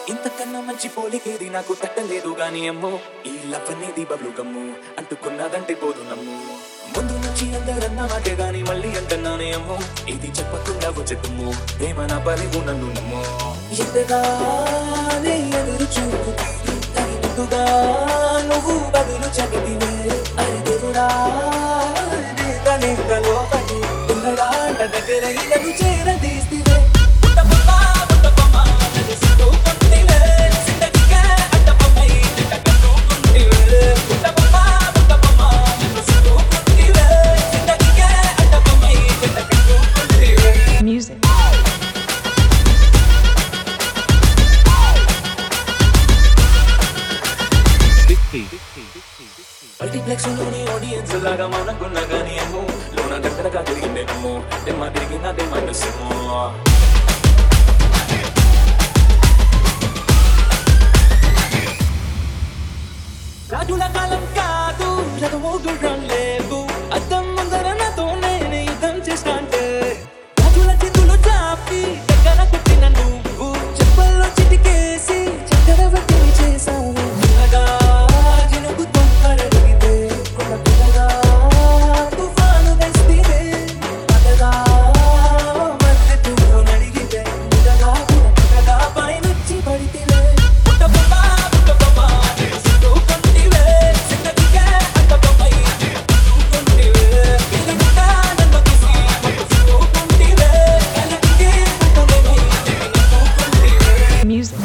ఇంతకన్నా మంచి పోలికేది నాకు తట్టలేదు గాని అమ్మో ఈ లవ్ అనేది బబ్లు గమ్ము అంటుకున్నదంటే పోదు నమ్ము ముందు నుంచి అందరన్న మాటే గాని మళ్ళీ అంటున్నానే అమ్మో ఇది చెప్పకుండా వచ్చేతుమ్ము ప్రేమ నా పరివు నన్ను నమ్మో ఎంతగానే ఎదురు చూపు తీరి తగినట్టుగా నువ్వు బదులు చదివివే అరే దేవుడా నేత లోపలి ఉన్నడా అంట దగ్గర ఇలను చేరదీస్తివే పుట్టబొమ్మ, పుట్టబొమ్మ, నన్ను సిగ్గుపొట్టివే. జిందగీకే అడ్డబొమ్మై నిన్న కట్టుకుంటివే. పుట్టబొమ్మ, పుట్టబొమ్మ, నన్ను సిగ్గుపొట్టివే. జిందగీకే అడ్డబొమ్మై నిన్న కట్టుకుంటివే. Music. మల్టీప్లెక్స్ లోని ఆడియన్స్ లాగా మౌనంకున్నా గానీ ఏమో లోన దగ్గరగా తిరిగిందేమో దెమ్మ తిరిగినదే మనసేమో రాజుల కాలం కాదు రథమోగుడ్రం లేవు అద్దం ముందర నాతో నేను యుద్ధం చేస్తాంటే రాజుల చేతులు చాపి దగ్గర కొట్టిన నువ్వు చెప్పల్లో చిటికేసి చక్కెర వడ్డీ చేశావు చిన్నగా చినుకుతో కడగితే కొండ పిల్లగా తుఫాను తెస్తే పదగా మధ్య తువ్వు నడిగితే ముదగా పుట్టగా పైనుచ్చి పడితే పుట్టబొమ్మ పుట్టబొమ్మ తెలుసుకో కొంటివే జిందగీకే అడ్డబొమ్మై చూసుకుంటివే పిల్లగా నన్ను తీసి పట్టుకో కొంటివే కలిగితే పుట్టబొమ్మై చూసుకుంటివే Music.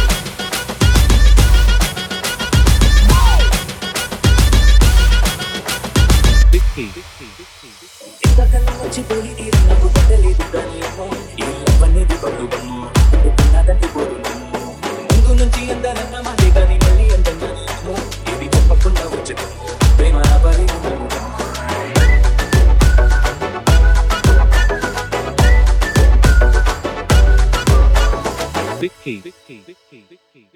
ఇంతకన్నా మంచి పోలి తీరు నాకు పట్టలేదు కానీ అమ్మో ఈ లవ్ అనేది బరువు బొమ్ము అంటుకున్నదంటే పోదు నమ్ము ముందు నుంచి అందరన్న మాటే కానీ మళ్ళీ అందన్నా నమ్ము ఇది చెప్పకుండా వచ్చేది ప్రేమ నా పరి నమ్ము Vicky. Vicky. Vicky. Vicky.